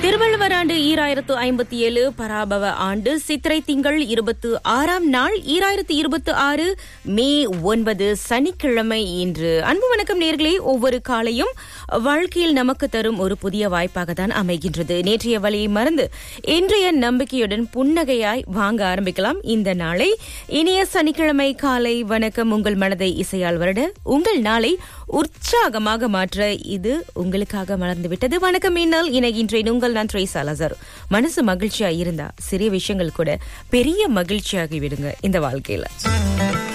திருவள்ளுவர் ஆண்டு ஈராயிரத்து ஐம்பத்தி ஏழு பராபவ ஆண்டு சித்திரை திங்கள் இருபத்து ஆறாம் நாள் ஈராயிரத்து இருபத்தி ஆறு மே ஒன்பது சனிக்கிழமை இன்று அன்பு வணக்கம் நேர்களே ஒவ்வொரு காலையும் வாழ்க்கையில் நமக்கு தரும் ஒரு புதிய வாய்ப்பாக தான் அமைகின்றது நேற்றைய வழியை மறந்து இன்றைய நம்பிக்கையுடன் புன்னகையாய் வாங்க ஆரம்பிக்கலாம் இந்த நாளை இனிய சனிக்கிழமை காலை வணக்கம் உங்கள் மனதை இசையால் வருட உங்கள் நாளை உற்சாகமாக மாற்ற இது உங்களுக்காக மலர்ந்துவிட்டது வணக்கம் என்னால் இணைகின்றேன் உங்கள் நான் ட்ரேசா லசர் மனசு மகிழ்ச்சியா இருந்தா சிறிய விஷயங்கள் கூட பெரிய மகிழ்ச்சியாகி விடுங்க இந்த வாழ்க்கையில